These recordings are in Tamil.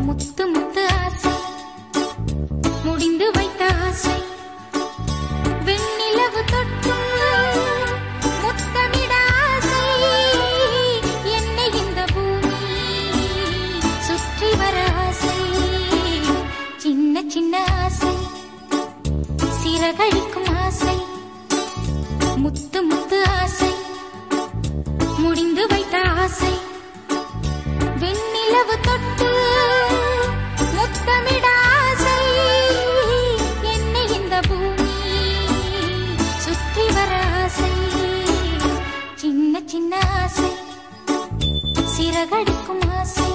முத்து முத்து ஆசை முடிந்து வைத்த ஆசை வெண்ணிலவு தொட்டு முத்தமிட ஆசை என்னை இந்த பூமி சுற்றி வர ஆசை சின்ன சின்ன ஆசை சிறகழிக்கும் ஆசை முத்து முத்து ஆசை முடிந்து வைத்த ஆசை வெண்ணிலவு தொட்டு முத்தமிட ஆசை என்னை இந்த பூமி சுற்றி வர ஆசை சின்ன சின்ன ஆசை சிறகடிக்கும் ஆசை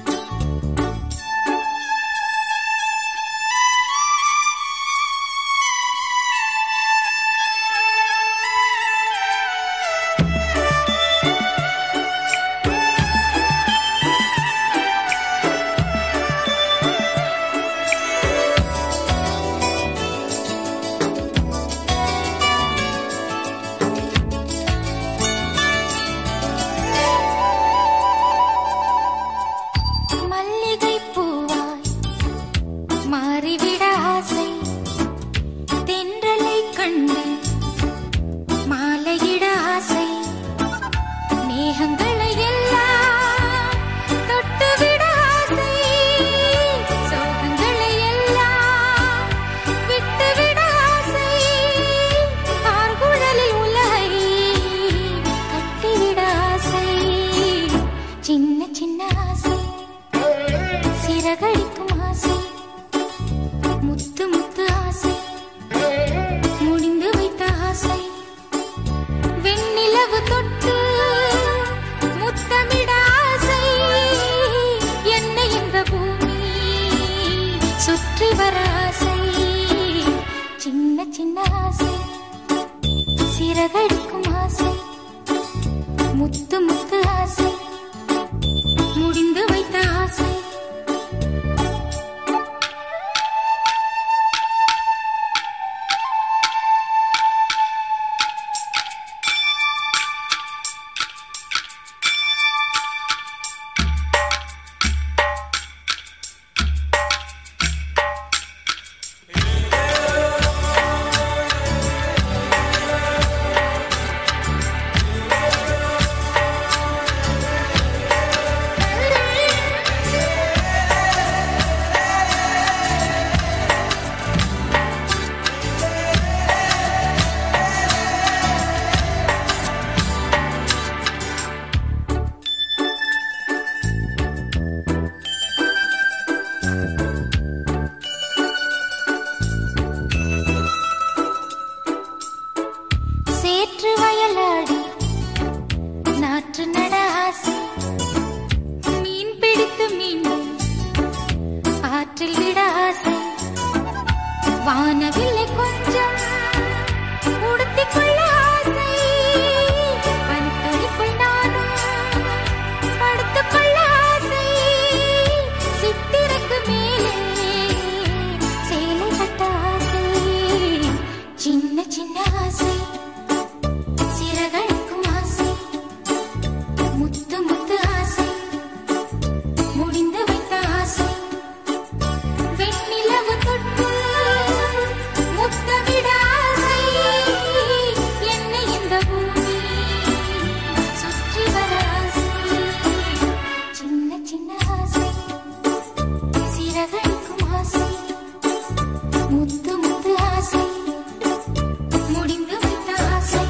மல்லிகை பூவாய் மாறிவிட ஆசை தென்றலை கண்டு மாலையிட ஆசை மேகங்களை எல்லாம் தொட்டுவிட ஆசை சோகங்களை எல்லாம் விட்டுவிட ஆசை ஆர்குழலில் உலகை கட்டிவிட ஆசை சின்ன சின்ன ஆசை சிறகடிக்கும் ஆசை முத்து முத்து ஆசை முடிந்து வைத்த ஆசை வெண்ணிலவு தொட்டு முத்தமிட ஆசை என்னை இந்த பூமி சுற்றி வர ஆசை சின்ன சின்ன ஆசை சிறகடிக்கும் ஆசை முத்து முத்து ஆசை முடிந்து வைத்த ஆசை சேற்று வயலாடி நாற்று நட ஆசை மீன் பிடித்து மீண்டும் ஆற்றில் விட ஆசை வானவில்லை கொஞ்சம் உடுத்திக் கொள்ள ஆசை பனித்துளிக்குள் நானும் படுத்துக் கொள்ள ஆசை சித்திரக்கு மேலே சேலை கட்ட ஆசை சின்ன சின்ன ஆசை சிறகடிக்கும் ஆசை முத்து முத்து ஆசை முடிந்து வைத்த ஆசை வெண்ணிலவு தொட்டு முத்தமிட ஆசை என்னை இந்த பூமி சுற்றி வர ஆசை சின்ன சின்ன ஆசை சிறகடிக்கும் ஆசை முத்து முத்து ஆசை முடிந்து வைத்த ஆசை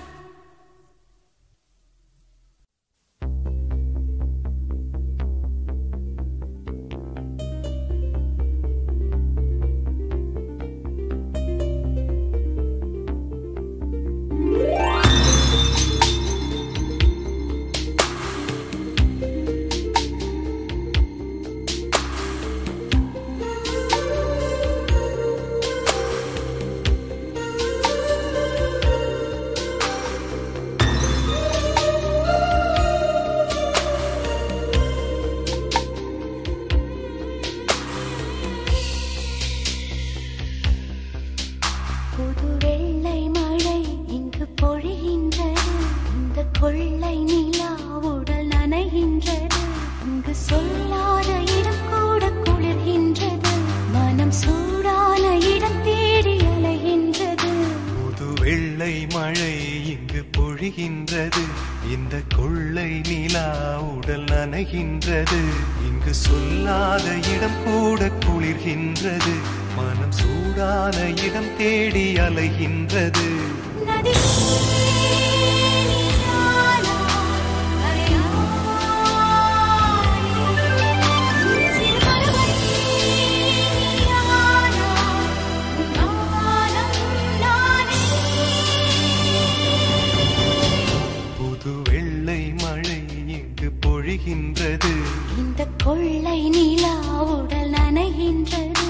புது வெள்ளை மழை இங்கு பொழிகின்றது இந்த கொள்ளை நிலா உடல் நனைகின்றது இங்கு சொல்லாத இடம் கூட நனைகின்றது இங்கு சொல்லாத இடம் கூட குளிர்கின்றது மனம் சூடான இடம் தேடி அலைகின்றது நதி நீயானா அலையாய் சிறு பறவை நீயானா உன்னாலம் நானே புது வெள்ளை மழை இங்கு பொழிகின்றது இந்த கொள்ளை நிலா உடல் நனைகின்றது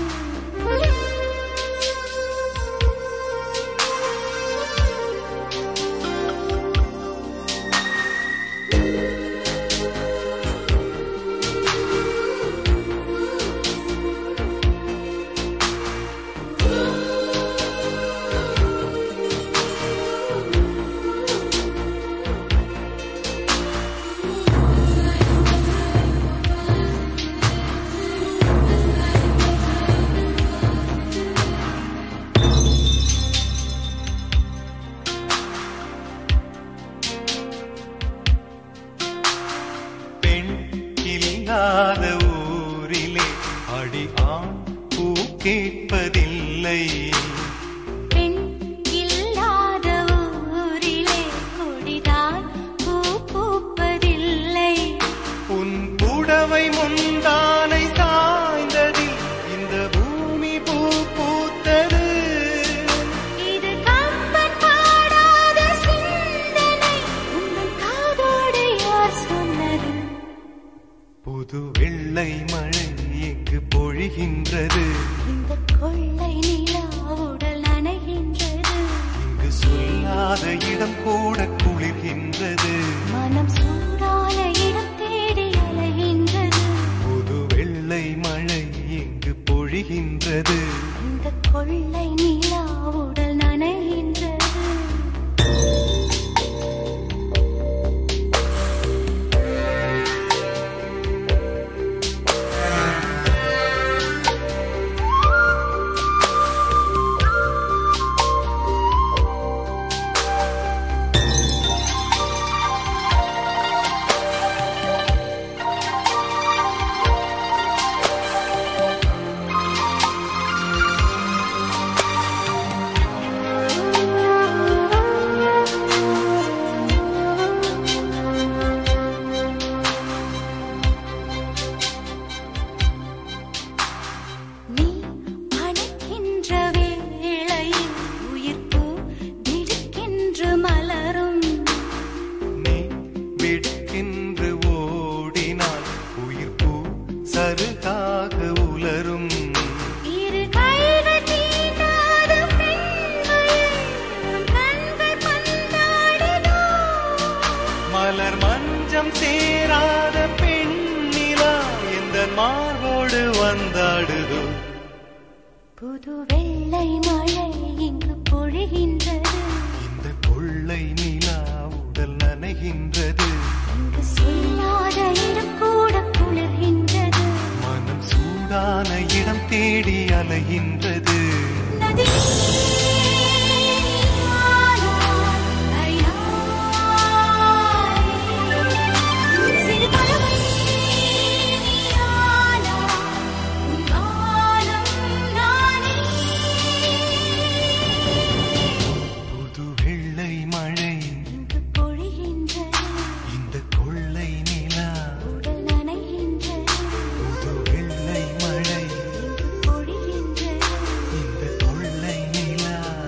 பெண் இல்லாத ஊரிலே அடி ஆண் பூ கேட்பதில்லை பெண் இல்லாத ஊரிலே கொடிதான் பூ பூப்பதில்லை உன் புடவை முந்தானை சாய்ந்ததில் இந்த பூமி பூ பூத்தது இது கம்பன் பாடாத சிந்தனை உங்கள் காதோடு யார் சொன்னது புது வெள்ளை மழை இங்கு பொழிகின்றது இந்த கொள்ளை நிலா உடல் நனைகின்றது இங்கு சொல்லாத இடம் கூட குளிர்கின்றது மனம் சூடான இடம் தேடி அலைகின்றது புது வெள்ளை மழை இங்கு பொழிகின்றது இந்த கொள்ளை நிலா உடல் நனைகின்றது நீ அணைக்கின்ற வேளையில் உயிர்ப்பு திடுக்கென்று மலரும் நீ விடுக்கின்று ஓடினால் உயிர் பூ சருகாக உலரும் இரு கைகள் தீண்டாத பெண்மையில் உன் கண்கள் பந்தாடினோ மலர் மஞ்சம் சேராத பெண்ணிலா எந்த மார்போடு வந்தாடுதோ புது வெள்ளை மழை இங்கு பொழிகின்றது இந்த கொள்ளை நிலா உடல் நனைகின்றது இங்கு சொல்லாத இடம் கூட குளிர்கின்றது மனம் சூடான இடம் தேடி அலைகின்றது நதி சிறு பறவை நீயானா உன் ஆலம் நானே புது வெள்ளை மழை இங்கு பொழிகின்றது இந்த கொள்ளை நிலா உடல் நனைகின்றது புது வெள்ளை மழை இங்கு பொழிகின்றது இந்த கொள்ளை நிலா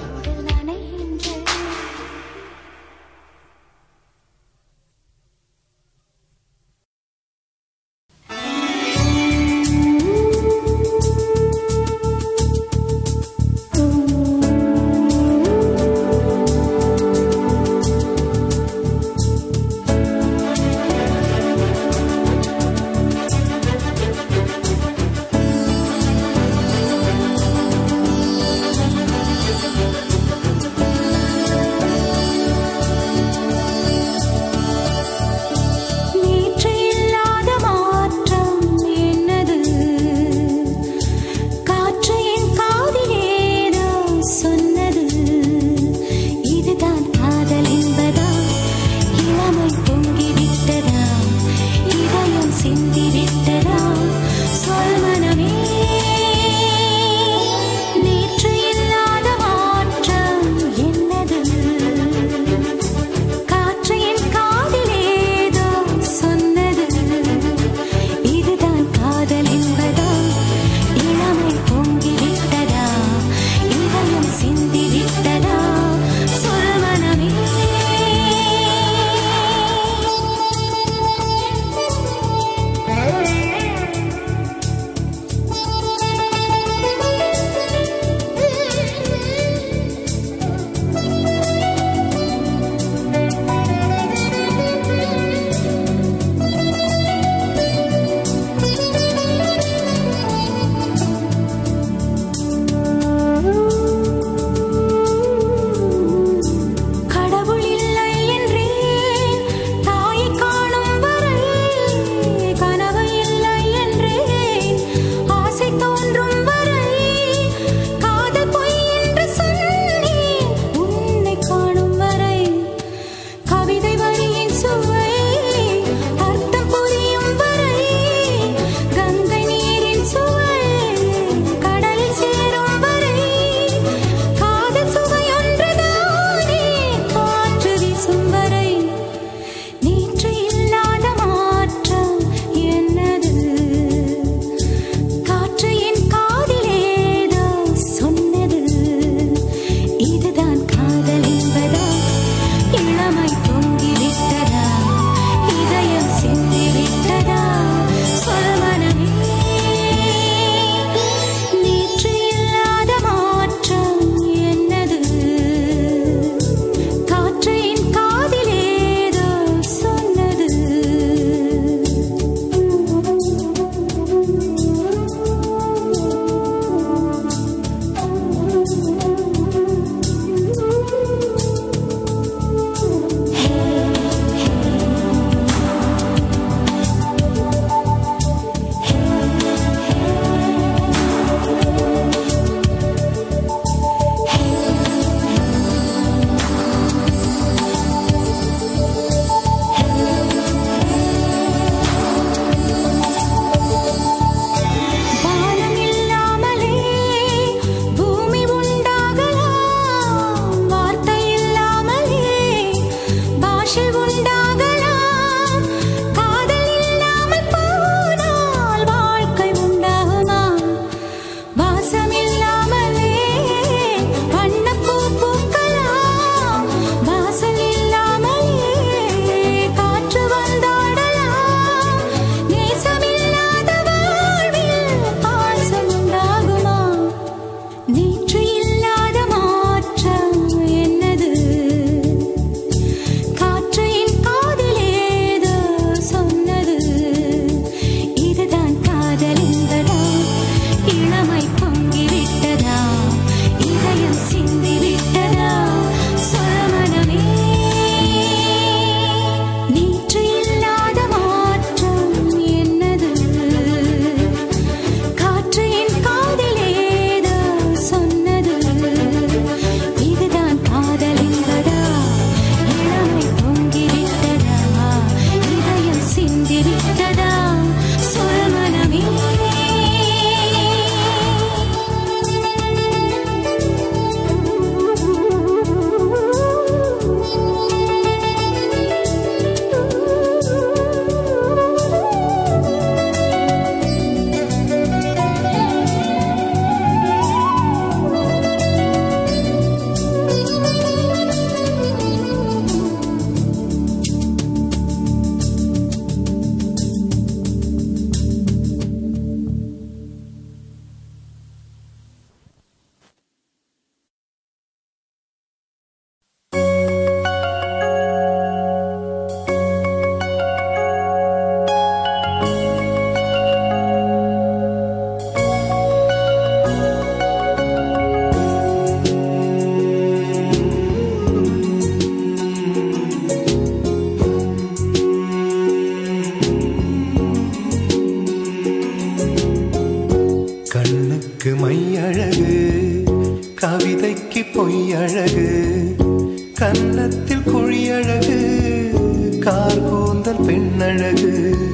மையழகு கவிதைக்கு பொய்யழகு கன்னத்தில் குழியழகு கார் கூந்தல் பெண்ணழகு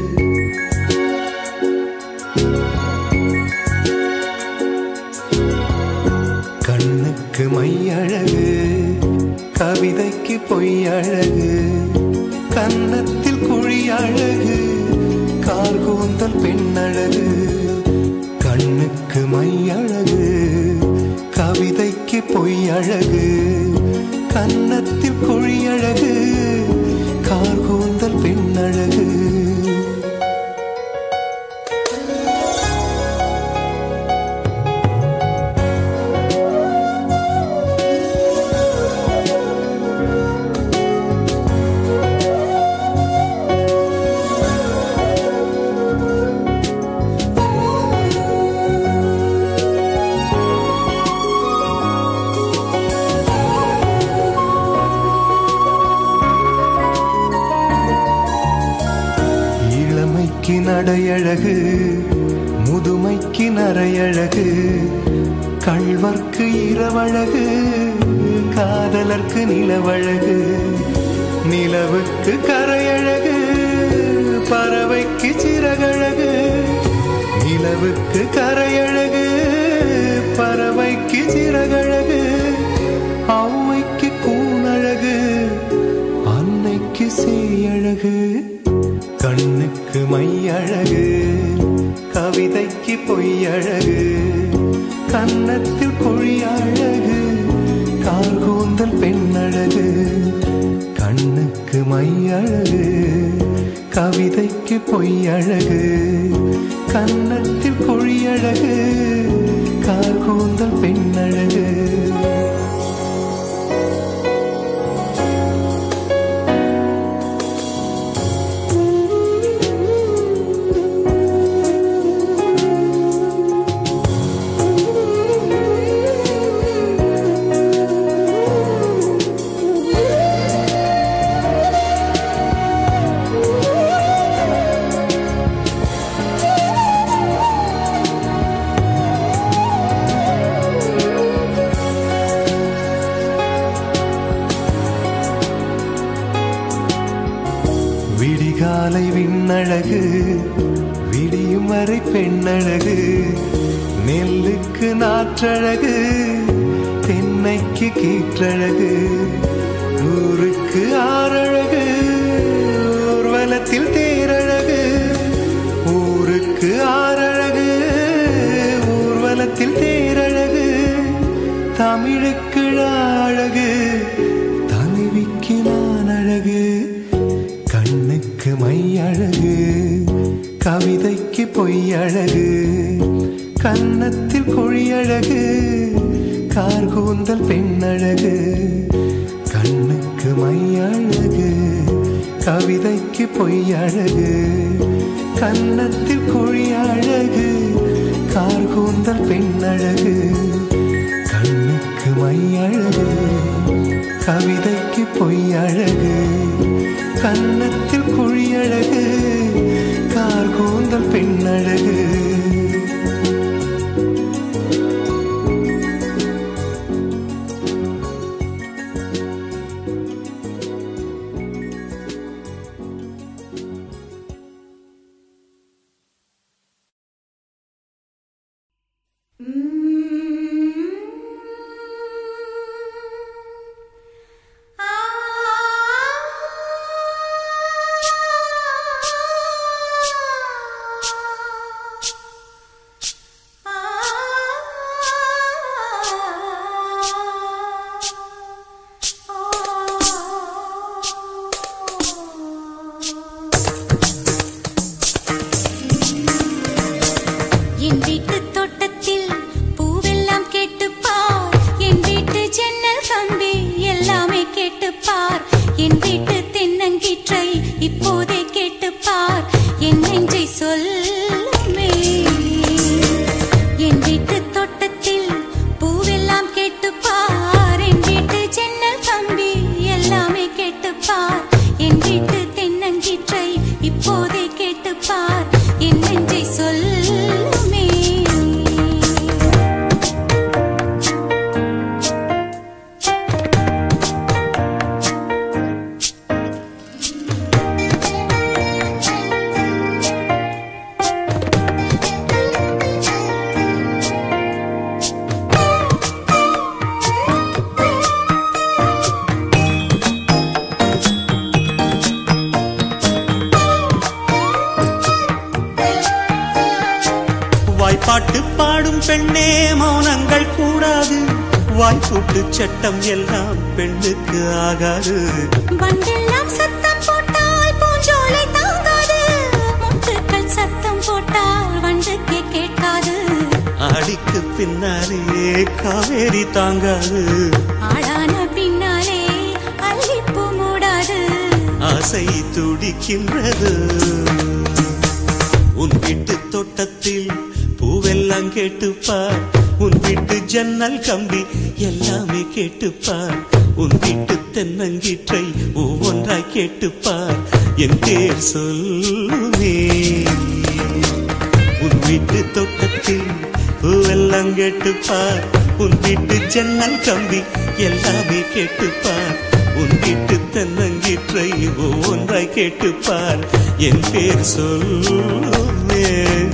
கண்ணுக்கு மையழகு கவிதைக்கு பொய்யழகு கன்னத்தில் குழியழகு கார் கூந்தல் பெண்ணழகு கண்ணுக்கு மையழகு கவிதைக்கு பொய்யழகு கன்னத்தில் குழியழகு கார் கூந்தல் பெண்ணழகு இளமைக்கு நடையழகு முதுமைக்கு நரையழகு கள்வர்க்கு இரவழகு காதலர்க்கு நிலவழகு நிலவுக்கு கரையழகு பறவைக்கு சிறகழகு நிலவுக்கு கரையழகு பறவைக்கு சிறகழகு ஔவைக்கு கூனழகு அன்னைக்கு சேயழகு கண்ணுக்கு மையழகு கவிதைக்கு பொய்யழகு கன்னத்தில் பொழியழகு கால் கூந்தல் பெண்ணழகு கண்ணுக்கு மையழகு கவிதைக்கு பொய்யழகு கன்னத்தில் பொழியழகு கால் கூந்தல் பெண்ணழகு விடிகாலை விண்ணழகு விடியும் வரை பெண்ணழகு நெல்லுக்கு நாற்றழகு தென்னைக்கு கீற்றழகு ஊருக்கு ஆறழகு ஊர்வலத்தில் தேரழகு ஊருக்கு ஆறழகு ஊர்வலத்தில் தேரழகு தமிழுக்கு அழகு தலைவிக்கு நான் அழகு கண்ணுக்கு மையழகு கவிதைக்கு பொய்யழகு கன்னத்தில் கொழியழகு கார் கூந்தல் பெண்ணழகு கண்ணுக்கு மையழகு கவிதைக்கு பொய்யழகு கன்னத்தில் கொழியழகு கார் கூந்தல் பெண்ணழகு கண்ணுக்கு மையழகு கவிதைக்கு பொய்யழகு கன்னத்தில் குழியழகு கார் கூந்தல் பெண்ணழகு என் வீட்டு தோட்டத்தில் வாய்ப்பாட்டு பாடும் பெண்ணே மௌனங்கள் கூடாது வாய்ப்பூட்டு சட்டம் எல்லாம் பெண்ணுக்கு ஆகாது வண்டெல்லாம் சத்தம் போட்டால் பூஞ்சோலை தாங்காது முத்துக்கள் சத்தம் போட்டால் வண்டுக்கே கேட்காது அடிக்கு பின்னாலே காவேரி தாங்காது ஆளான பின்னாலே அல்லிப்பூ மூடாது ஆசை துடிக்கின்றது உன் வீட்டு தோட்டத்தில் பூவெல்லாம் கேட்டுப்பார் உன் வீட்டு ஜன்னல் கம்பி எல்லாமே கேட்டுப்பார் உன் வீட்டு தென்னங்கீற்றை ஒவ்வொன்றாய் கேட்டுப்பார் என் பேர் சொல்லுமே உன் வீட்டு தோட்டத்தில் பூவெல்லாம் கேட்டுப்பார் உன் வீட்டு ஜன்னல் கம்பி எல்லாமே கேட்டுப்பார் உன் வீட்டு தென்னங்கீற்றை ஒவ்வொன்றாய் கேட்டுப்பார் என் பேர் சொல்லுமே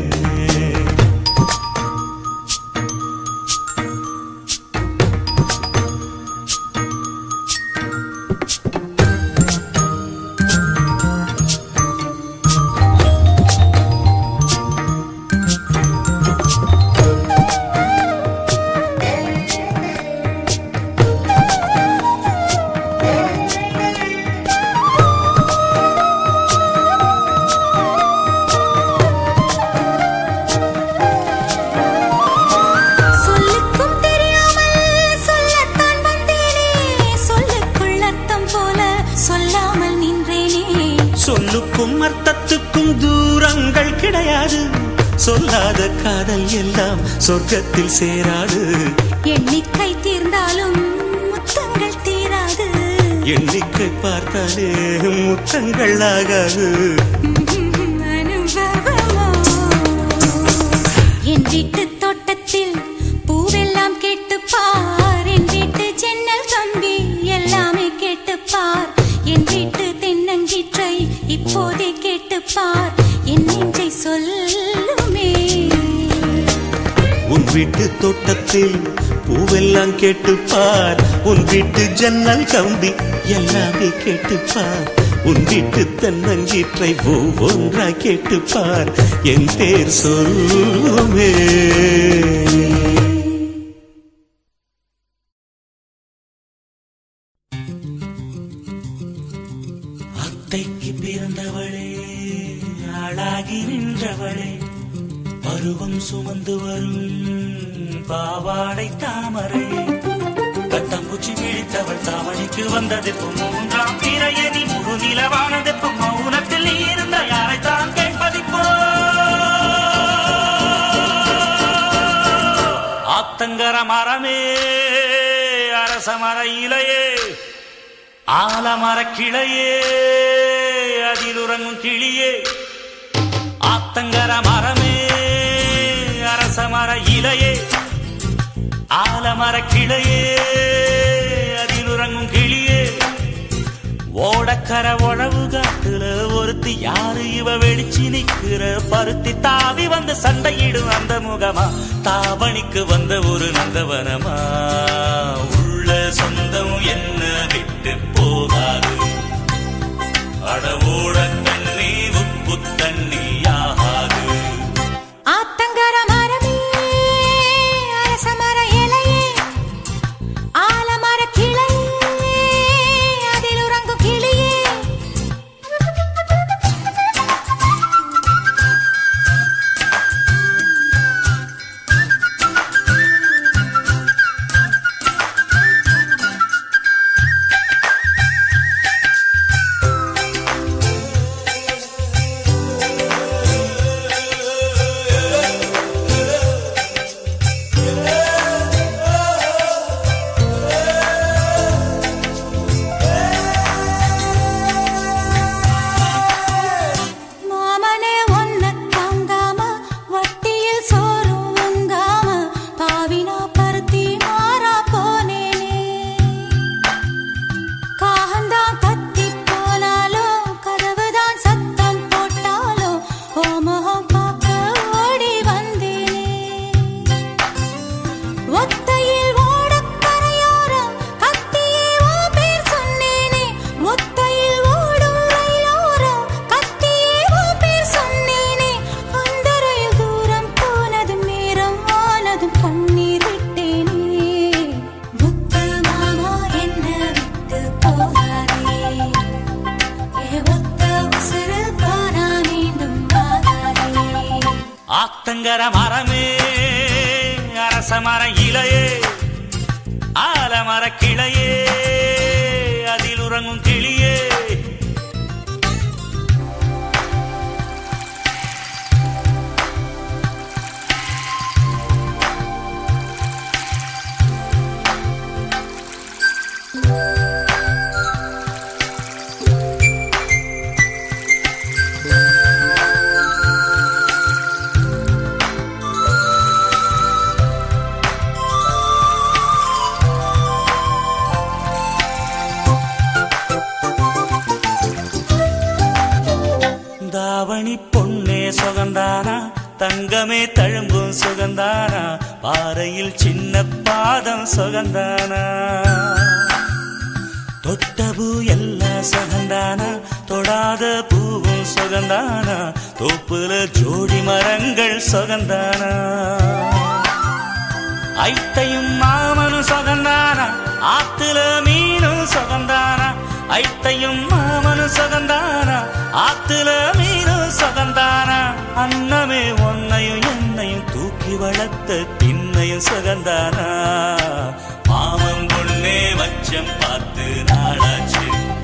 சொல்லுக்கும் தெரியாமல் சொல்லத்தான் வந்தேனே சொல்லுக்குள் அர்த்தம் போல சொல்லாமல் நின்றேனே சொல்லுக்கும் அர்த்தத்துக்கும் தூரங்கள் கிடையாது சொல்லாத காதல் எல்லாம் சொர்க்கத்தில் சேராது எண்ணிக்கை தீர்ந்தாலும் முத்தங்கள் தீராது எண்ணிக்கை பார்த்தாலே முத்தங்கள் ஆகாது அனுபவமோ என் வீட்டு தோட்டத்தில் பூவெல்லாம் கேட்டு பார் என் வீட்டு ஜன்னல் கம்பி எல்லாமே கேட்டு பார் என் வீட்டு தென்னங்கீற்றை இப்போதே கேட்டு பார் என் நெஞ்சை சொல்லுமே உன் வீட்டு தோட்டத்தில் பூவெல்லாம் கேட்டுப்பார் உன் வீட்டு ஜன்னல் கம்பி எல்லாமே கேட்டுப்பார் உன் வீட்டு தென்னங்கீற்றை ஒவ்வொன்றாய் கேட்டுப்பார் என் பேர் சொல்லுமே அத்தைக்கு பிறந்தவளே ஆளாகி நின்றவளே பருவம் சுமந்து வரும் பாவாடை தாமரை கத்தம்பூச்சி பிடித்தவள் தாவணிக்கு வந்ததெப்பும் மூன்றாம் பிறையதி முழு நிலவானதெப்பும் மௌனத்தில் நீ இருந்த யாரைத்தான் கேட்பதிப்போ ஆத்தங்கர மரமே அரச மர இலையே ஆலமர கிளையே அதில் உறங்கும் கிளியே ஆத்தங்கர மரமே அரச மர இலையே ஆலமர கிளையே அதில் உறங்கும் கிளியே ஓடக்கர உழவு காட்டுல ஒருத்தி யாரு இவ வெளிச்சு நிக்கிற பருத்தி தாவி வந்து சண்டையிடும் அந்த முகமா தாவணிக்கு வந்த ஒரு நந்தவனமா உள்ள சொந்தம் என்ன விட்டு போகாது அடவோட தண்ணி உப்பு தண்ணி ஆகாது ஆத்தங்கர மரமே அரச மர இலையே ஆலமர கிளையே அதில் உறங்கும் கிளியே ஆத்தங்கர மரமே அரச மர இலையே ஆலமர கிளையே அதில் உறங்கும் கிளியே தாவணி பொன்னே சுகந்தானா தங்கமே தழும்பும் சுகந்தானா பாறையில் சின்ன பாதம் சுகந்தானா தொட்ட பூ எல்லாம் சுகந்தானா தொடாத பூவும் சுகந்தானா தோப்புல ஜோடி மரங்கள் சுகந்தானா ஐத்தையும் மாமனும் சுகந்தானா ஆத்துல மீனும் சுகந்தானா ஐத்தையும் மாமனும் சுகந்தானா ஆத்துல மீனும் சுகந்தானா அன்னமே ஒன்னையும் என்னையும் தூக்கி வளர்த்த திண்ணையும் சுகந்தானா மாமன் பொண்ணே மச்சம் பார்த்து நாளாச்சு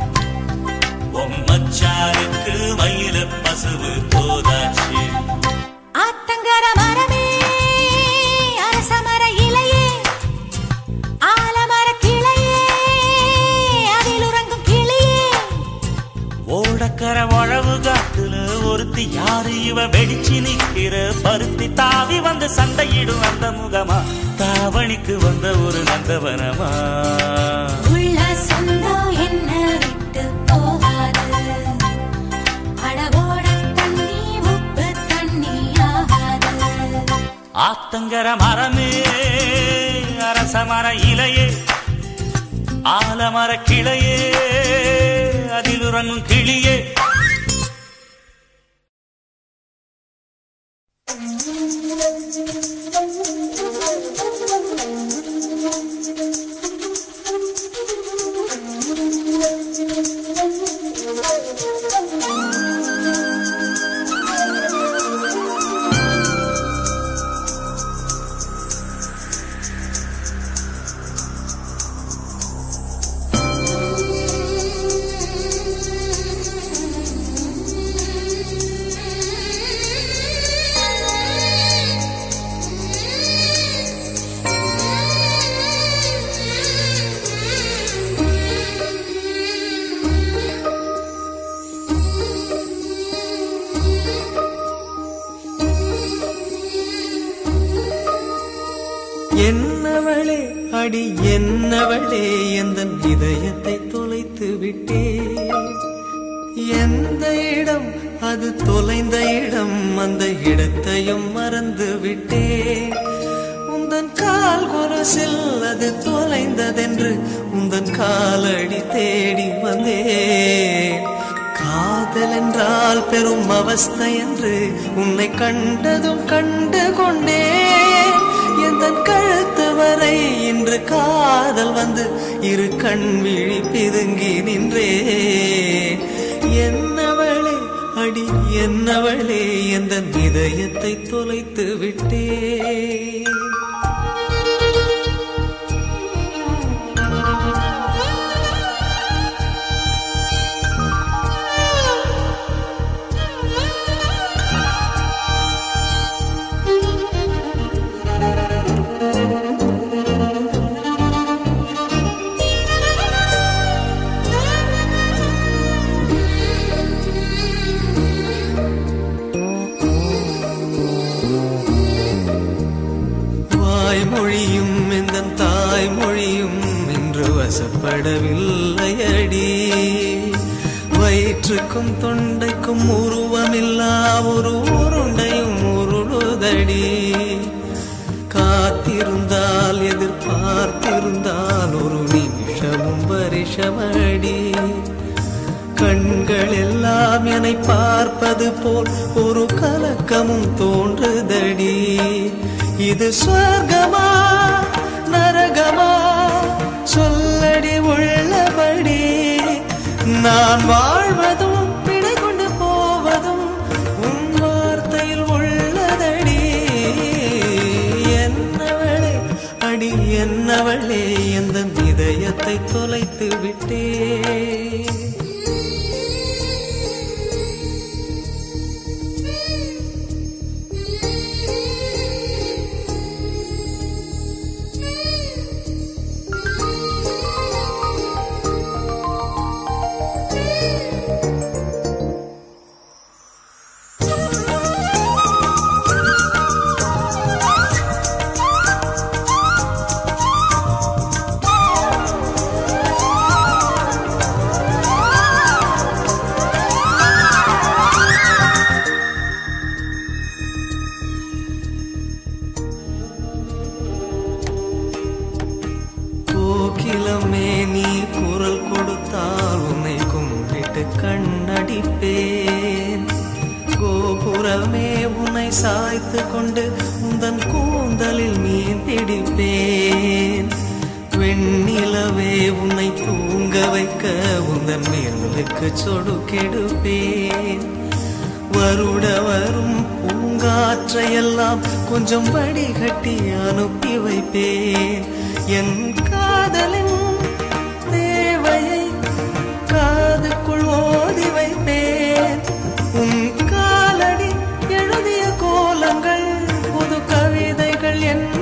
பொம்மச்சாருக்கு மயில பசுவு போதாச்சு ஆத்தங்கர மரமே அரச மர இலையே ஆலமர கிளையே அதில் உறங்கும் கிளியே ஓடக்கர உழவு காத்துல ஒருத்தி யாரு இவ வெடிச்சு நிக்கிற பருத்தி தாவி வந்து சண்டையிடும் அந்த முகமா தாவணிக்கு வந்த ஒரு நந்தவனமா உள்ள சொந்தம் என்ன விட்டு போகாது அளவோட தண்ணி உப்பு தண்ணி ஆகாது ஆத்தங்கர மரமே அரச மர இலையே ஆலமர கிளையே அதில் உறங்கும் கிளியே என்னவளே அடி என்னவளே எந்த இதயத்தை தொலைத்து விட்டே எந்த இடம் அது தொலைந்த இடம் அந்த இடத்தையும் மறந்து விட்டே உந்தன் கால் கொலுசில் அது தொலைந்ததென்று உந்தன் காலடி தேடி வந்தேன் காதல் என்றால் பெரும் அவஸ்தை என்று உன்னை கண்டதும் கண்டு கொண்டேன் எந்த கழுத்து வரை இன்று காதல் வந்து இரு கண் விழி பிதுங்கி நின்றே என்னவளே அடி என்னவளே எந்த இதயத்தை தொலைத்து விட்டே வாய்மொழியும் எந்த தாய்மொழியும் இன்று வசப்படவில்லையடி வயிற்றுக்கும் தொண்டைக்கும் உருவமில்லா ஒரு உருண்டையும் உருளுதடி காத்திருந்தால் எதிர்பார்த்திருந்தால் ஒரு நிமிஷமும் வருஷமடி கண்கள் எல்லாம் என்னை பார்ப்பது போல் ஒரு கலக்கமும் தோன்றுதடி இது சொர்க்கமா நரகமா சொல்லடி உள்ளபடி நான் வாழ்வதும் பிழை கொண்டு போவதும் உன் வார்த்தையில் உள்ளதடி அடி என்னவளே எந்த இதயத்தை தொலைத்து விட்டே கோகிலமே நீ குரல் கொடுத்தால் உன்னை கும்பிட்டு கண்ணடிப்பேன் கோபுரமே உன்னை சாய்த்து கொண்டு உந்தன் கூந்தலில் மீன் பிடிப்பேன் வெண்ணிலவே உன்னை தூங்க வைக்க உந்தன் மேலுக்கு சொடுக்கெடுப்பேன் வருட வரும் பூங்காற்றையெல்லாம் கொஞ்சம் வடிகட்டி அனுப்பி வைப்பேன் என் காதலின் தேவையை காதுக்குள் ஓதி வைப்பேன் உன் காலடி எழுதிய கோலங்கள் புது கவிதைகள்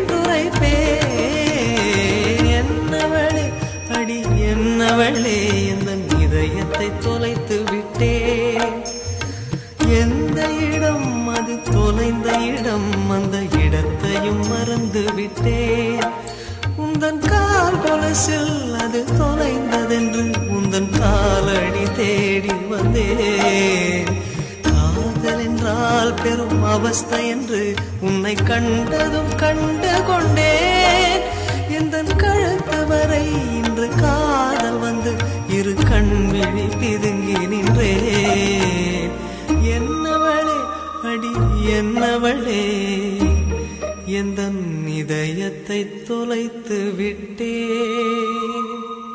என்றுரைப்பேன் என்னவளே அடி என்னவளே இந்த இதயத்தை தொலைத்து விட்டேன் எந்த இடம் அது தொலைந்த இடம் அந்த இடத்தையும் மறந்து விட்டேன் உந்தன் கால் கொலசில் அது தொலைந்ததென்று உந்தன் காலடி தேடி வந்தேன் காதல் என்றால் பெரும் அவஸ்தை என்று உன்னை கண்டதும் கண்டு கொண்டேன் எந்த கழுத்து வரை இன்று காதல் வந்து இரு கண் விழி பிதுங்கி நின்றேன் என்னவளே அடி என்னவளே எந்த இதயத்தை தொலைத்து விட்டேன்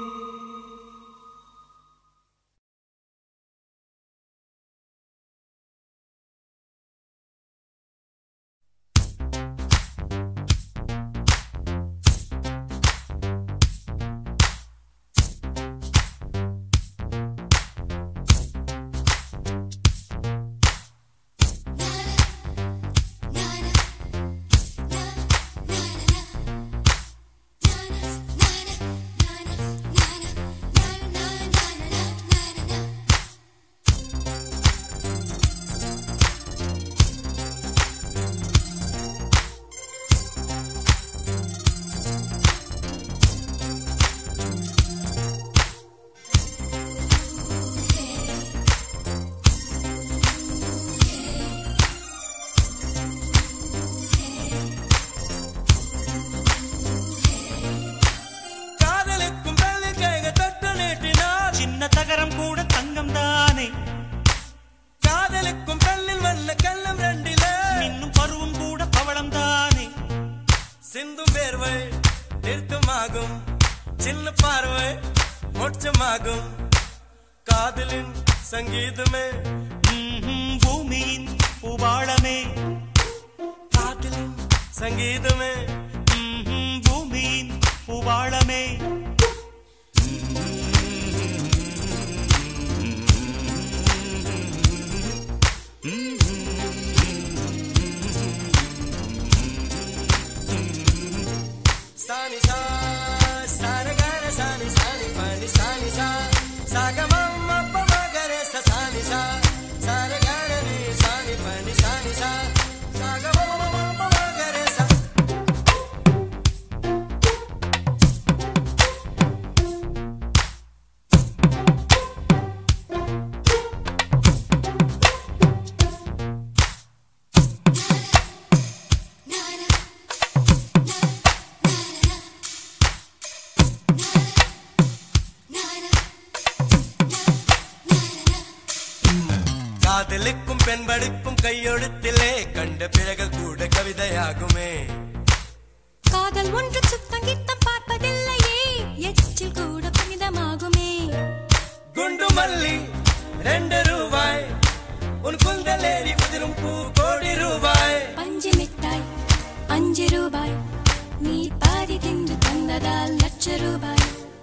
காதலுக்கும் வெள்ளி கைகள் தொட்டு நீட்டினார் சின்ன தகரம் கூட தங்கம் தானே காதலுக்கும் பெண்ணின் வண்ண கள்ளம் ரெண்டில இன்னும் பருவம் கூட பவளம் தானே சிந்தும் வேர்வை நிறுத்தமாகும் சின்ன பார்வை மோட்சமாகும் காதலின் சங்கீதமே ம்ஹும், பூமியின் பூபாளமே காதலின் சங்கீதமே ம்ஹும், பூமியின் பூபாளமே சானி சா சாரகார சானி சானி பனி சானி சா சாகமம் அப்ப மகரே ச சானி சா சாரகார நீ சானி பனி சானி சா சாகமம் அப்ப மகரே ச காதலுக்கும் பெண் படிப்பும் கையெழுத்திலே கண்ட பிறகு கூட கவிதையாகுமே காதல் ஒன்று சுத்தம் கித்தம் பார்ப்பதில்லையே எச்சில் கூட புனிதமாகுமே குண்டு மல்லி ரெண்டு ரூபாய் உன் குந்தலேறி உதிரும் பூ கோடி ரூபாய் பஞ்சு மிட்டாய் அஞ்சு ரூபாய் நீ பாரு பாதி தின்று தந்ததால் லட்ச ரூபாய்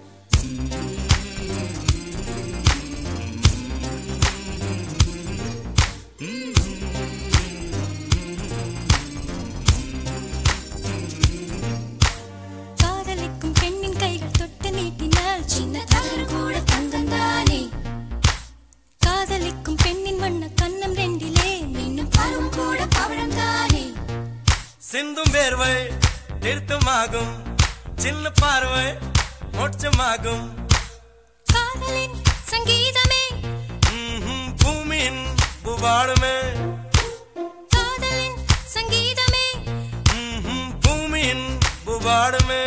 காதலிக்கும் பெண்ணின் கைகள் தொட்டு நீட்டினால் சின்ன தவறு கூட தங்கம் தானே காதலிக்கும் பெண்ணின் வண்ண கண்ணம் ரெண்டிலே மின்னும் பருவம் கூட பவழம் தானே சிந்தும் வேர்வை நிறுத்தமாகும் சின்ன பார்வை மோட்சமாகும் காதலின் சங்கீதமே ம்ஹும், பூமியின் புவாடுமே காதலின் சங்கீதமே ம்ஹும், பூமியின் புவாடுமே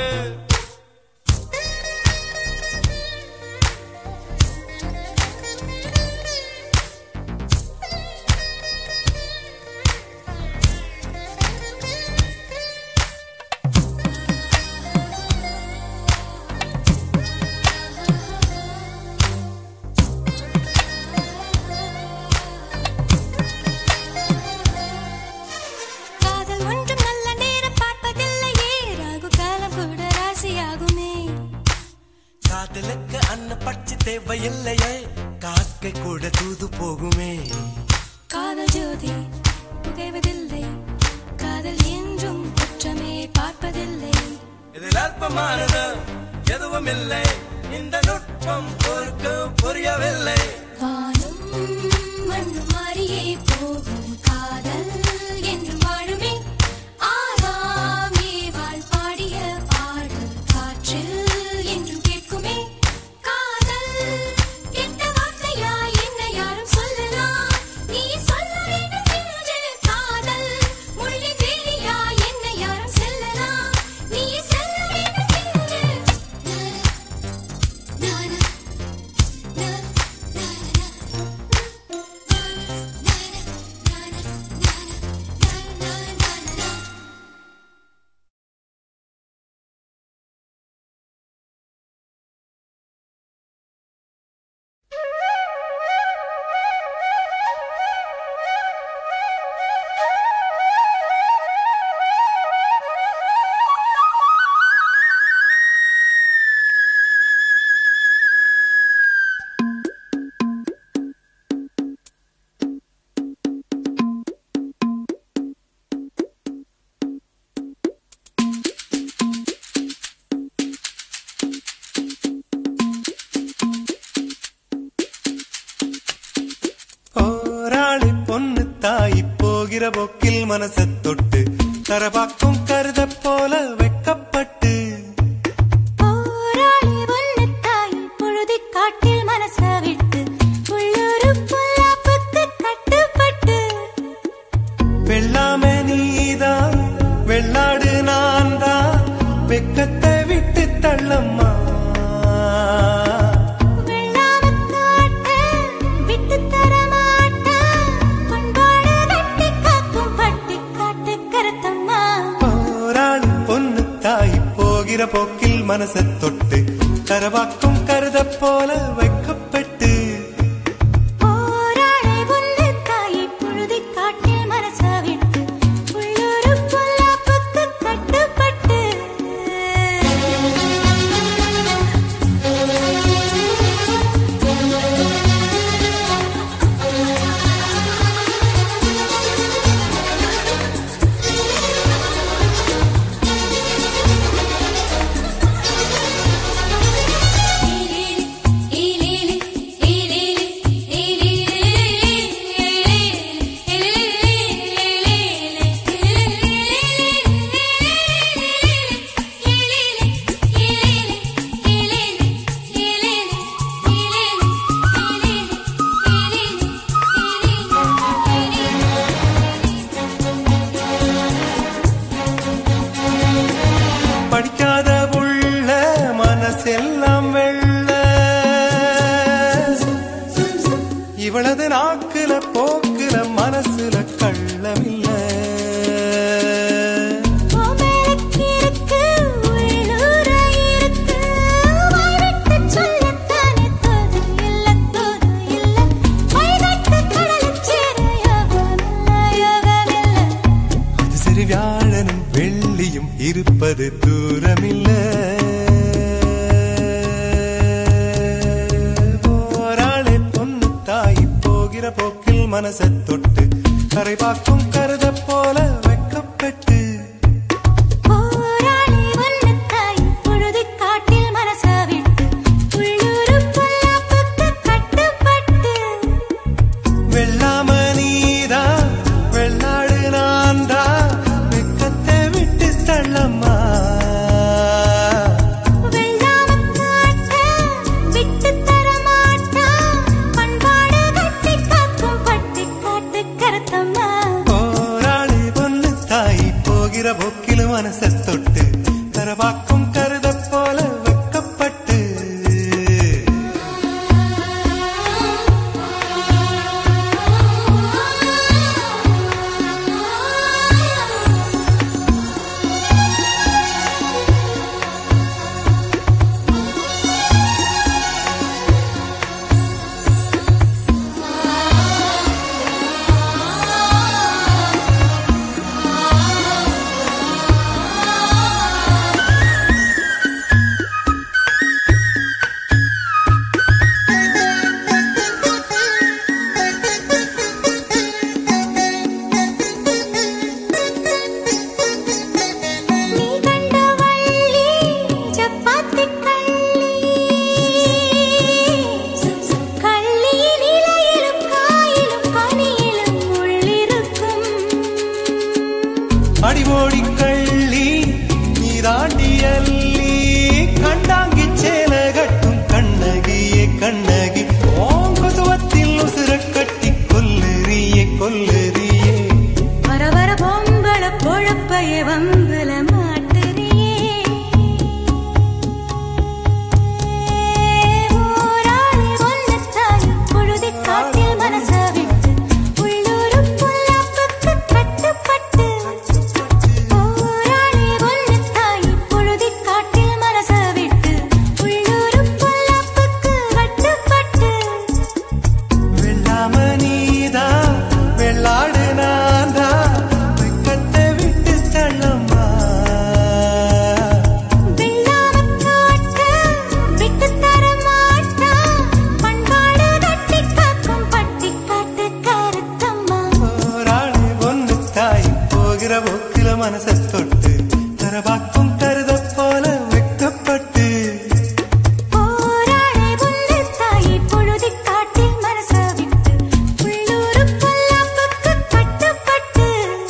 காதல் ஒன்றும் நல்ல நேரம் பார்ப்பதில்லையே ராகு காலம் கூட ராசியாகுமே காதலுக்கு அன்ன பட்சி தேவையில்லையே காக்கை கூட தூது போகுமே காதல் ஜோதி புகைவதில்லை காதல் என்றும் குற்றமே பார்ப்பதில்லை இதில் அல்பமானது எதுவும் இல்லை இந்த நுட்பம் பொறுக்கு புரியவில்லை வானும் மண்ணும் மாறியே போகும் காதல் என்று வாழுமே ஆதாமே வாழ் பாடிய பாடல் காற்றில் என்றும் கேட்குமே காதல் கெட்ட வார்த்தையா என்ன யாரும் சொல்லலாம் நீ சொல்ல வேண்டும் என்று காதல் முள்ளின் வேலியா என்ன யாரும் செல்லலாம் நீ செல்ல வேண்டும் என்று நானா போராளி பொண்ணு தாய் போகிற போக்கில் மனச தொட்டு கரபாக்கும் கருத போல வெக்கப்பட்டு போராளி ஒன்னு தாய் பொழுதி காட்டில் மனச விட்டு உள்ளூரு பொல்லாப்புக்கு கட்டுப்பட்டு வெள்ளாம நீதான் வெள்ளாடு நான் தான் வெக்கத்தை விட்டு தள்ளம்மா வெள்ளாம காட்ட விட்டு தர மாட்டேன் பண்பாடு கட்டி காக்கும் பட்டி காட்டு கருத்தம்மா போராளி பொண்ணு தாய் போகிற போக்கில் மனச தொட்டு கரவாக்கும் கருத போல வைக்கப்பட்டு போராளி ஒன்னு தாய் பொழுதி காட்டில் மனச விட்டு உள்ளூரு பொல்லாப்புக்கு கட்டுப்பட்டு படிக்காத உள்ள மனசெல்லாம் வெள்ள இவளது நாக்குல போக்குல மனசுல கள்ளமில்ல கோமலக்கிருக்கு உள்ளூர இருக்கு வாய்விட்டு சொல்லத்தானே தோது இல்ல தோது இல்ல வைகட்டு கடலுச் சேர யோகமில்ல யோகமில்ல அது சிறு வியாழனும் வெள்ளியும் இருப்பது தூரமில்ல போராளே பொண்ணு தாய் போகிற போக்கில் மனசை தொட்டு கரை பார்க்கும் கருத போல வெக்கப்பட்டு போராளி வண்ணத்தாய் பொழுது காட்டில் மனச விட்டு உள்ளூரு பொல்லாப்புக்கு கட்டுப்பட்டு வெள்ளாம நீதா வெள்ளாடு நான்தா வெக்கத்தை விட்டு தள்ளம்மா வெள்ளாம காட்ட விட்டு தர மாட்டா பண்பாடு கட்டி காக்கும் பட்டி காட்டு கருத்தம்மா போராளி பொண்ணு தாய் போகிற போக்கில் மனசை தொட்டு கரவாக்கும் கருத போல வெக்கப்பட்டு நீ கண்ட வள்ளி சப்பாத்தி கள்ளி கள்ளியின் இலையிலும் காயிலும் கனியிலும் உள்ளிருக்கும் அடிமோடி கள்ளி நீராண்டி அள்ளி கண்டாங்கி சேல கட்டும் கண்ணகியே கண்ணகி ஓங்குதுவத்தில் உசுர கட்டி கொல்லுறியே கொல்லுறியே வர வர பொங்கல பொழப்பைய வம்புல மாட்டுறியே ஊராளி ஒன்னத்தாய் பொழுது காட்டில் மனச விட்டு உள்ளூரு பொல்லாப்புக்கு கட்டுப்பட்டு ஊராளி ஒன்னத்தாய் பொழுது காட்டில் மனச விட்டு உள்ளூரு பொல்லாப்புக்கு கட்டுப்பட்டு வெள்ளாம நீதா வெள்ளாடு நான்தா வெக்கத்தை விட்டு தள்ளம்மா வெள்ளாம காட்ட விட்டு தர மாட்டா பண்பாடு கட்டி காக்கும் பட்டி காட்டு கருத்தம்மா போராளி ஒன்று தாய் போகிற போக்கில மனசை தொட்டு தரவாக்கும் கருத போல வெக்கப்பட்டு போராளே உன்னை தாய் பொழுது காட்டில் மனச விட்டு உள்ளூரு பொல்லாப்புக்கு கட்டுப்பட்டு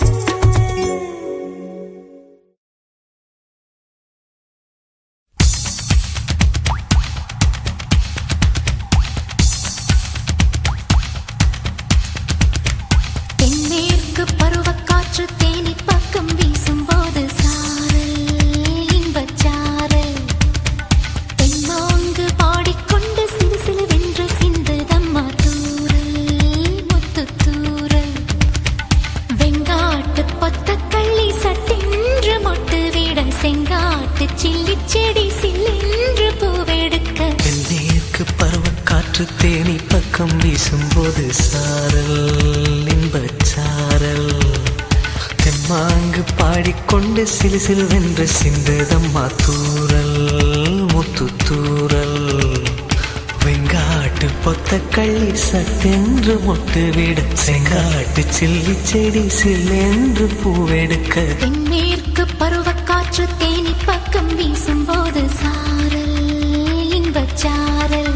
தென்மேற்கு பருவக்காற்று தேனி பக்கம் வீசும்போது சாரல் இன்பச் சாரல் தென்மாங்கு பாடிக்கொண்டு சிறு சிறு வென்று சிந்துதம்மா தூரல் முத்து தூரல் வெங்காட்டு பொத்த கள்ளி சட்டென்று மொட்டு விட செங்காட்டு சில்லி செடி சில்லென்று பூவெடுக்க தென்னேற்கு பருவக்காற்று தேனி பக்கம் வீசும்போது சாரல் இன்பச் சாரல் தெம்மாங்கு பாடிக்கொண்டு சிலு சிலுவென்று சிந்ததம்மா தூரல் முத்து தூரல் வெங்காட்டு பொத்த கள்ளி சட்டென்று மொட்டு விட செங்காட்டு சில்லி செடி சில்லென்று பூவெடுக்க தென்மேற்கு பருவக்காற்று தேனி பக்கம் வீசும்போது சாரல் இன்பச் சாரல்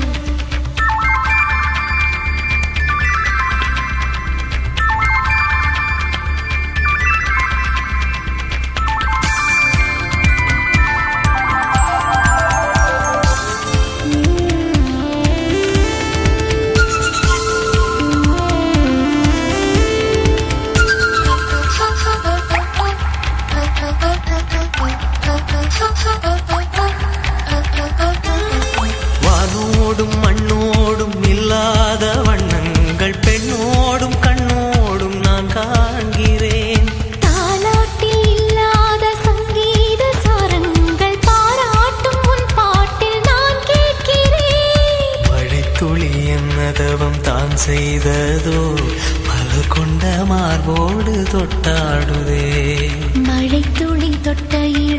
வானோடும் மண்ணோடும் இல்லாத வண்ணங்கள் பெண்ணோடும் கண்ணோடும் நான் காண்கிறேன் தாலாட்டில் இல்லாத சங்கீத சாரங்கள் பாராட்டும் உன் பாட்டில் நான் கேட்கிறேன் மழைத்துளி என்னதவம் தான் செய்ததோ பல கொண்ட மார்போடு தொட்டாடுதே மழை துளி தொட்ட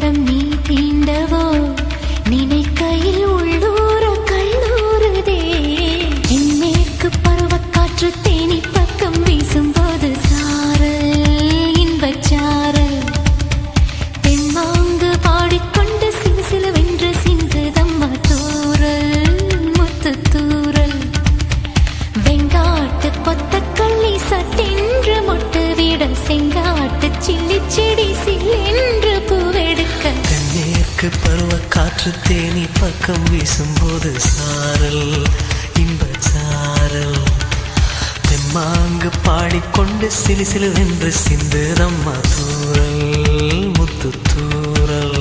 தென்மேற்கு பருவ காற்று தேனி பக்கம் வீசும்போது சாரல் இன்ப சாரல் தெம்மாங்கு பாடிக்கொண்டு சிலு சிலுவென்று சிந்துதம்மா தூரல் முத்து தூரல்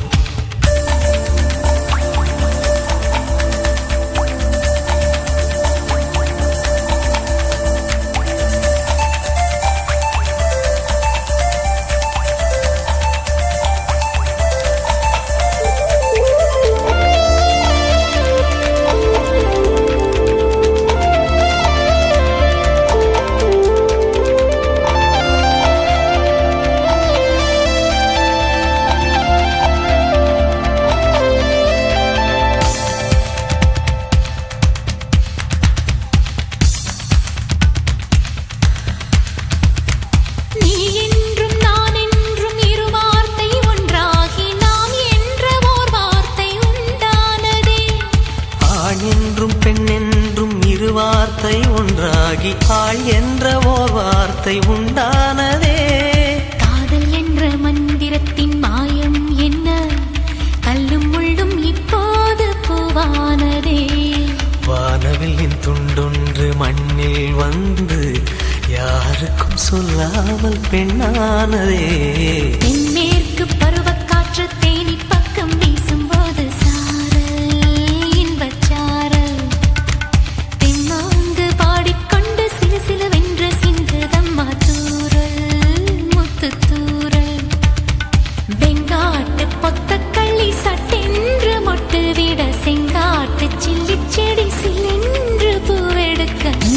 நீ என்றும் நான் என்றும் இரு வார்த்தை ஒன்றாகி நாம் என்ற ஓர் வார்த்தை உண்டானதே ஆண் என்றும் பெண் என்றும் இரு வார்த்தை ஒன்றாகி ஆள் என்ற ஓர் வார்த்தை உண்டானதே காதல் என்ற மந்திரத்தின் மாயம் என்ன கல்லும் முள்ளும் இப்போது பூவானதே வானவில்லின் துண்டொன்று மண்ணில் வந்து யாருக்கும் சொல்லாமல் பெண்ணானதே தென்மேற்கு பருவக்காற்று தேனி பக்கம் வீசும்போது சாரல் இன்பச் சாரல் தெம்மாங்கு பாடிக்கொண்டு சிறு சிலுவென்ற சிந்துதம்மா தூரல் முத்து தூரல் வெங்காட்டு பொத்தக்கள்ளி சட்டென்று மொட்டு விட செங்காட்டு சில்லி செடி சில்லென்று பூவெடுக்க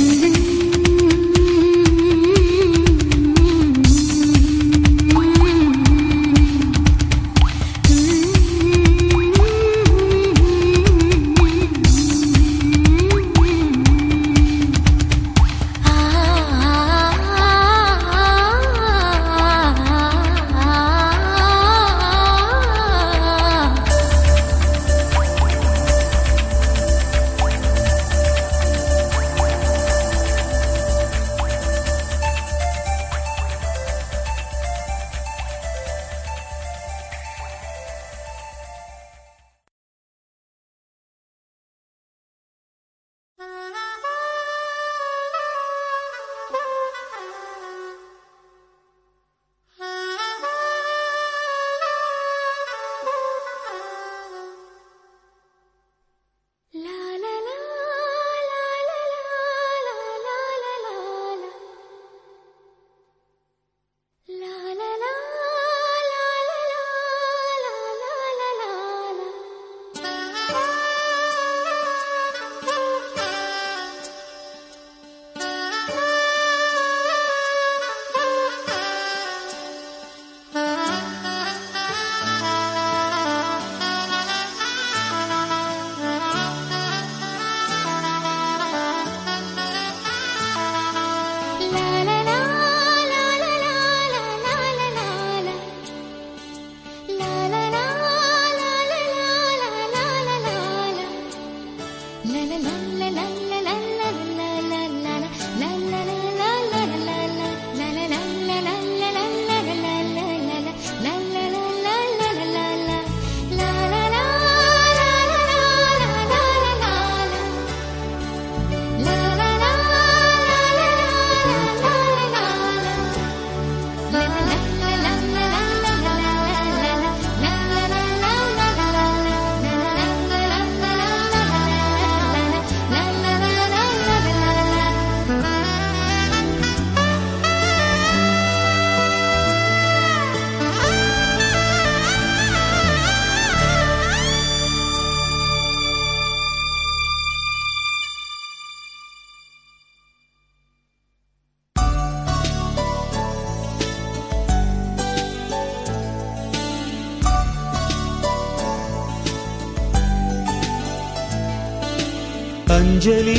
அஞ்சலி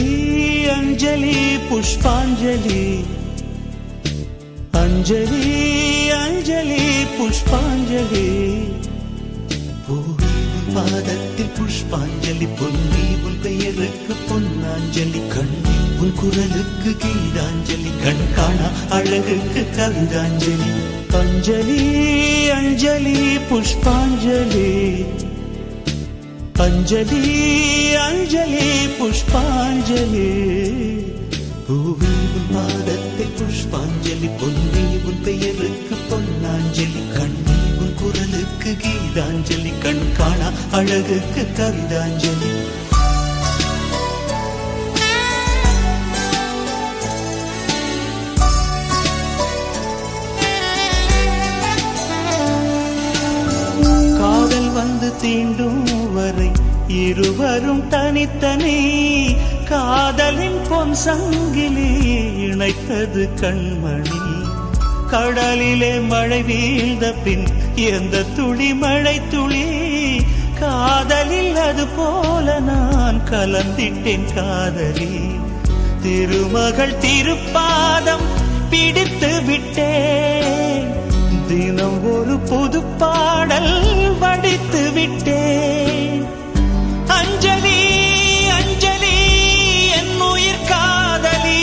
அஞ்சலி புஷ்பாஞ்சலி அஞ்சலி அஞ்சலி புஷ்பாஞ்சலி பூவி உன் பாதத்தில் புஷ்பாஞ்சலி பொன்னி உன் பெயருக்கு பொன்னாஞ்சலி கண்ணி உன் குரலுக்கு கீதாஞ்சலி கண் காணா அழகுக்கு கவிதாஞ்சலி அஞ்சலி அஞ்சலி புஷ்பாஞ்சலி அஞ்சலி அஞ்சலி புஷ்பாஞ்சலி பூவி உன் பாதத்தில் புஷ்பாஞ்சலி பொன்னி உன் பெயருக்கு பொன்னாஞ்சலி கண்ணி உன் குரலுக்கு கீதாஞ்சலி கண் காணா அழகுக்கு கவிதாஞ்சலி காதல் வந்து தீண்டும் வரை இருவரும் தனித்தனி காதலின் பொன் சங்கிலி இணைத்தது கண்மணி கடலிலே மழை வீழ்ந்த பின் எந்த துளி மழை துளி காதலில் அது போல நான் கலந்திட்டேன் காதலி திருமகள் திருப்பாதம் பிடித்து விட்டேன் தினம் ஒரு புது பாடல் வடித்து விட்டேன் அஞ்சலி அஞ்சலி என் உயிர் காதலி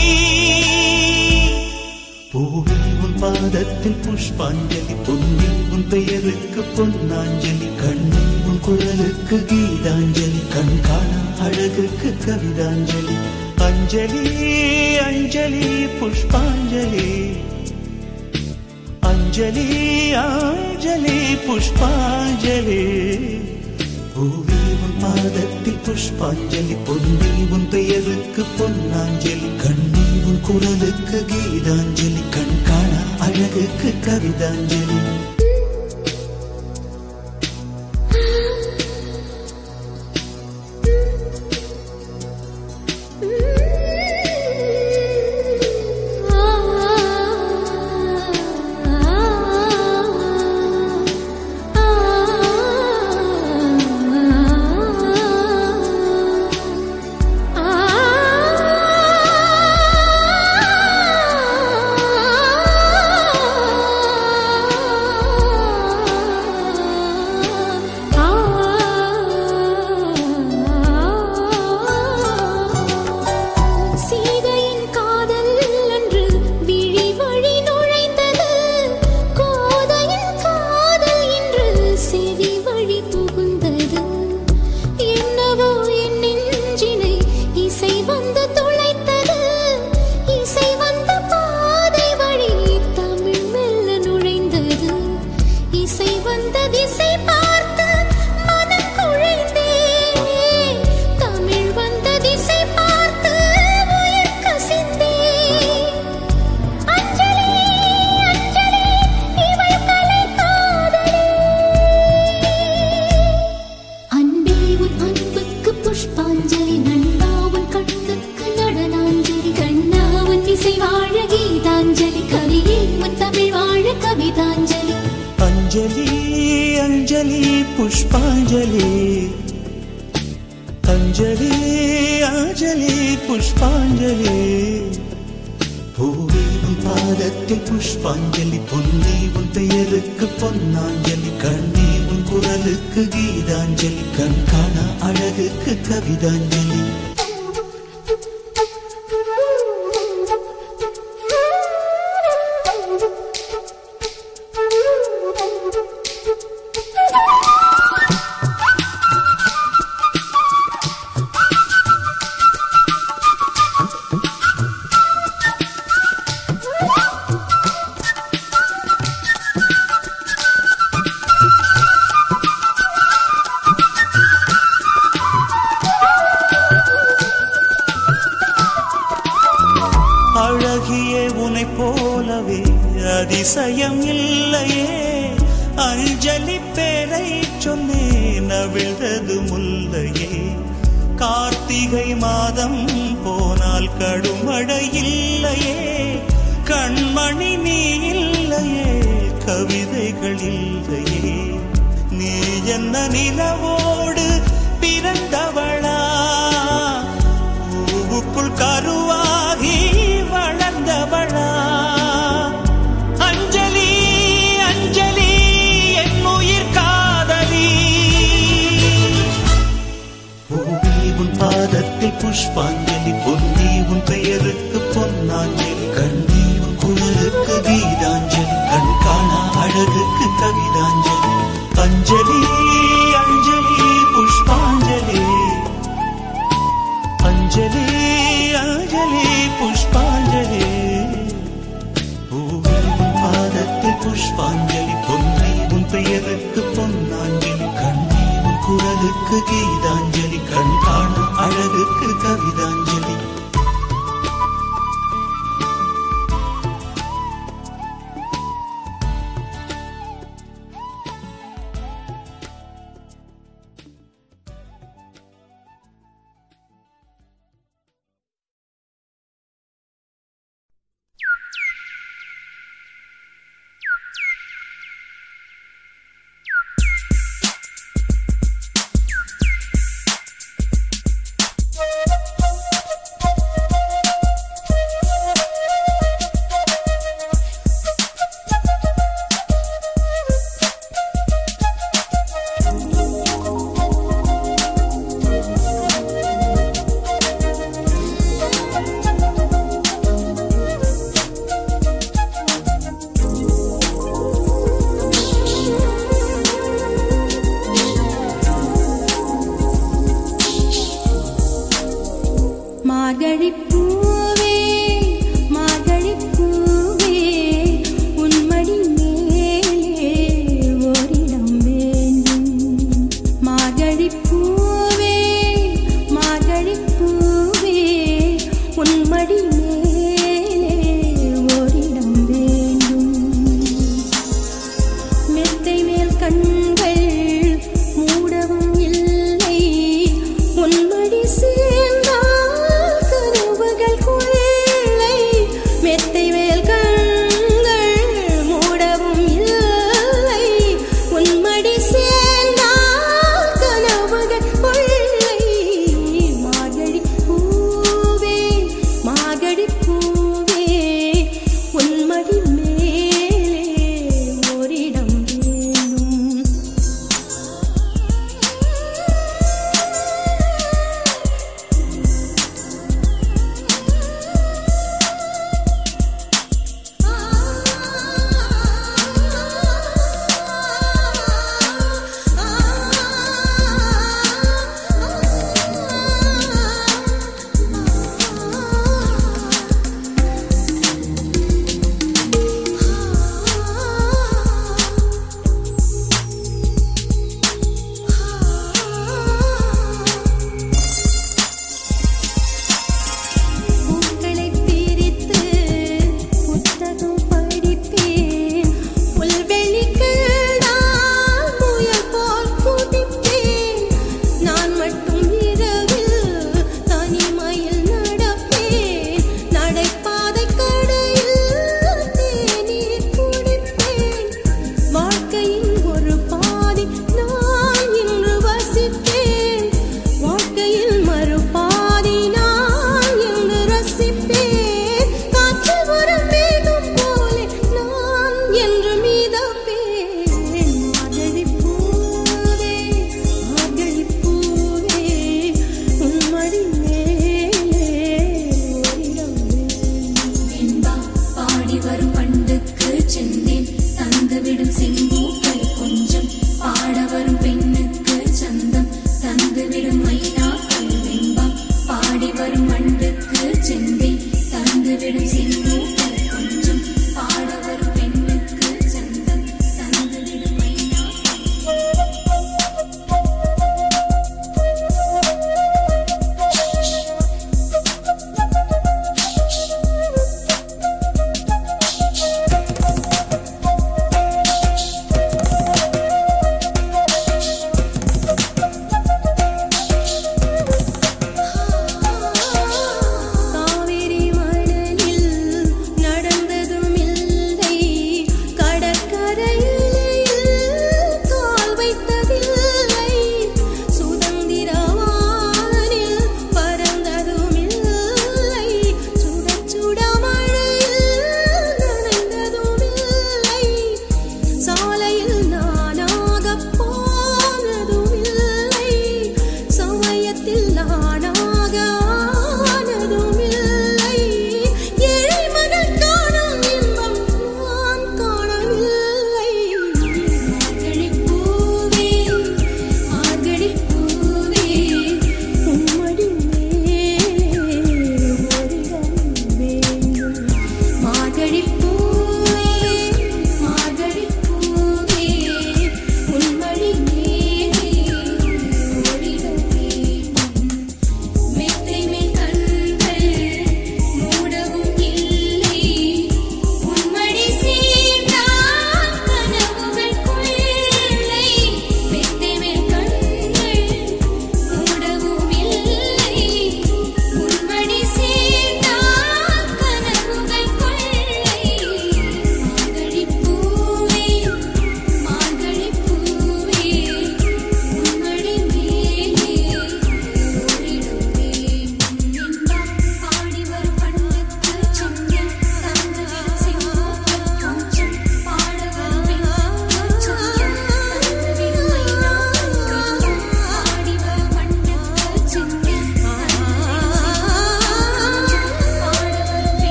பூவி உன் பாதத்தில் புஷ்பாஞ்சலி பொன்னி உன் பெயருக்கு பொன்னாஞ்சலி கண்ணி உன் குரலுக்கு கீதாஞ்சலி கண் காணா அழகுக்கு கவிதாஞ்சலி அஞ்சலி அஞ்சலி புஷ்பாஞ்சலி அஞ்சலி அஞ்சலி புஷ்பாஞ்சலி பூவி உன் பாதத்தில் புஷ்பாஞ்சலி பொன்னி உன் பெயருக்கு பொன்னாஞ்சலி கண்ணி உன் குரலுக்கு கீதாஞ்சலி கண் காணா அழகுக்கு கவிதாஞ்சலி சீதையின் காதல் அன்று விழி வழி நுழைந்தது கோதையின் காதல் இன்று செவி வழி புகுந்தது என்னவோ என் நெஞ்சினை இசை வந்து துளைத்தது இசை வந்த பாதை வழி தமிழ் மெல்ல நுழைந்தது இசை வந்த திசை பார்த்து மனம் குழைந்தேன் தமிழ் வந்த திசை பார்த்து உயிர் கசிந்தேன் அஞ்சலி அஞ்சலி இவள் கலை காதலி அன்பே உன் அன்புக்கு புஷ்பாஞ்சலி நண்பா உன் கண்ணுக்கு நடனாஞ்சலி கண்ணா உன் இசை வாழ கீதாஞ்சலி கவியே உன் தமிழ் வாழ கவிதாஞ்சலி அஞ்சலி அஞ்சலி புஷ்பாஞ்சலி அஞ்சலி அஞ்சலி புஷ்பாஞ்சலி பூவி உன் பாதத்தில் புஷ்பாஞ்சலி பொன்னி உன் பெயருக்கு பொன்னாஞ்சலி கண்ணி உன் குரலுக்கு கீதாஞ்சலி கண் காணா அழகுக்கு கவிதாஞ்சலி அழகிய உனை போலவே அதிசயம் இல்லையே அஞ்சலி பேரை சொன்னேன் அவிழ்ந்தது முல்லையே கார்த்திகை மாதம் போனால் கடுமழை இல்லையே கண்மணி நீ இல்லையே கவிதைகள் இல்லையே நீ என்ன நிலவோடு பிறந்தவளா பூவுக்குள் கருவாகி வளர்ந்தவளா அஞ்சலி அஞ்சலி என் உயிர் காதலி பூவி உன் பாதத்தில் புஷ்பாஞ்சலி பொன்னி உன் பெயருக்கு பொன்னாஞ்சலி கண்ணி உன் குரலுக்கு கீதாஞ்சலி கண் காணா அழகுக்கு கவிதாஞ்சலி அஞ்சலி அஞ்சலி புஷ்பாஞ்சலி அஞ்சலி அஞ்சலி புஷ்பாஞ்சலி பூவே உன் பாதத்தில் புஷ்பாஞ்சலி பொன்னே உன் பெயருக்கு பொன்னாஞ்சலி கண்ணே உன் குரலுக்கு கீதாஞ்சலி கண் காணும் அழகுக்கு கவிதாஞ்சலி